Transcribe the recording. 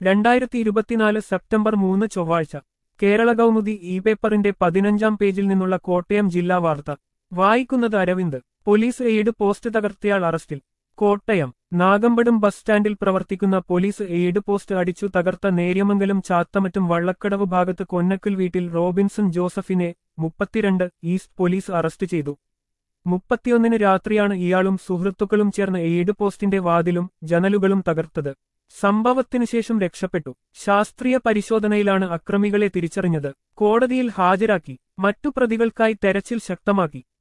രണ്ടായിരത്തി ഇരുപത്തിനാല് സെപ്റ്റംബർ മൂന്ന് ചൊവ്വാഴ്ച കേരള കൗമുദി ഇ പേപ്പറിന്റെ പതിനഞ്ചാം പേജിൽ നിന്നുള്ള കോട്ടയം ജില്ലാ വാർത്ത വായിക്കുന്നത് അരവിന്ദ് പോലീസ് എയ്ഡ് പോസ്റ്റ് തകർത്തയാൾ അറസ്റ്റിൽ കോട്ടയം നാഗമ്പടം ബസ് സ്റ്റാൻഡിൽ പ്രവർത്തിക്കുന്ന പോലീസ് എയ്ഡ് പോസ്റ്റ് അടിച്ചു തകർത്ത നേര്യമംഗലം ചാത്തമറ്റും വള്ളക്കടവ് ഭാഗത്ത് കൊന്നക്കൽ വീട്ടിൽ റോബിൻസൺ ജോസഫിനെ മുപ്പത്തിരണ്ട് ഈസ്റ്റ് പോലീസ് അറസ്റ്റ് ചെയ്തു മുപ്പത്തിയൊന്നിന് രാത്രിയാണ് ഇയാളും സുഹൃത്തുക്കളും ചേർന്ന് എയ്ഡ് പോസ്റ്റിന്റെ വാതിലും ജനലുകളും തകർത്തത് സംഭവത്തിനു ശേഷം രക്ഷപ്പെട്ടു ശാസ്ത്രീയ പരിശോധനയിലാണ് അക്രമികളെ തിരിച്ചറിഞ്ഞത് കോടതിയിൽ ഹാജരാക്കി മറ്റു പ്രതികൾക്കായി തെരച്ചിൽ ശക്തമാക്കി